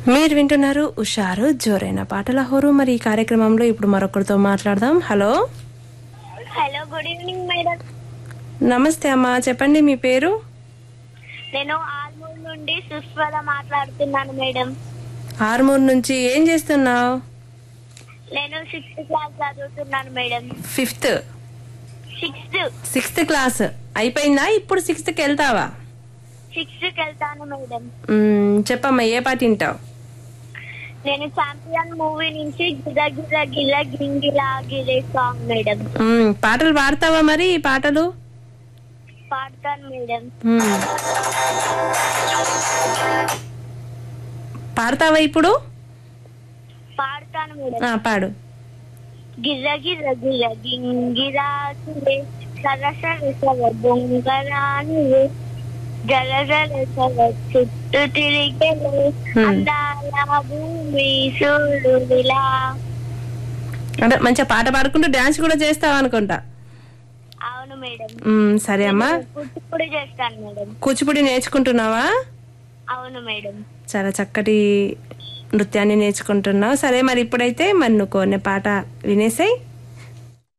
మీరు వింటున్నారు ఉషారు జోరైన పాటల హోరు మరి ఈ కార్యక్రమంలో ఇప్పుడు మరొకరితో మాట్లాడదాం hello hello good evening madam నమస్తే అమ్మా చెప్పండి మీ పేరు నేను ఆల్మూర్ నుండి సుస్వర మాట్లాడుతున్నాను మేడం ఆర్మూర్ నుంచి ఏం చేస్తున్నావు నేను సిక్స్త్ క్లాస్ చదువుతున్నాను madam fifth sixth sixth class అయిపోయిందా ఇప్పుడు సిక్స్త్కి వెళ్తావా సిక్స్త్ కి వెళ్తాను మేడం మ్మ్, చెప్పమ్మా ఏ పాట వింటావు నేను ఛాంపియన్ మూవీ నుంచి గిల గిల గిల గింగిలా గిలే సాంగ్ మేడం మ్మ్, పాటలు పాడతావా మరి ఈ పాటలు పాడతాను మేడం మ్మ్. పాడతావా ఇప్పుడు పాడతాను మేడం ఆ, పాడు గిల గిల గిల గింగిలా గిలే సర సర సర బొంగరానువే జల జల సర చుట్టూ తిరిగేలే Hmm. అందాల భూమి సూర్యుడిలా అంటే మంచిగా పాట పాడుకుంటూ డాన్స్ కూడా చేస్తావు అనుకుంటా అవును మేడం మ్మ్, సరే అమ్మా ఇప్పుడు చేస్తాను మేడం కూచిపూడి నేర్చుకుంటున్నావా అవును మేడం చాలా చక్కటి నృత్యాన్ని నేర్చుకుంటున్నావు సరే మరి ఇప్పుడైతే మరి నువ్వు కొనే పాట వినేసాయి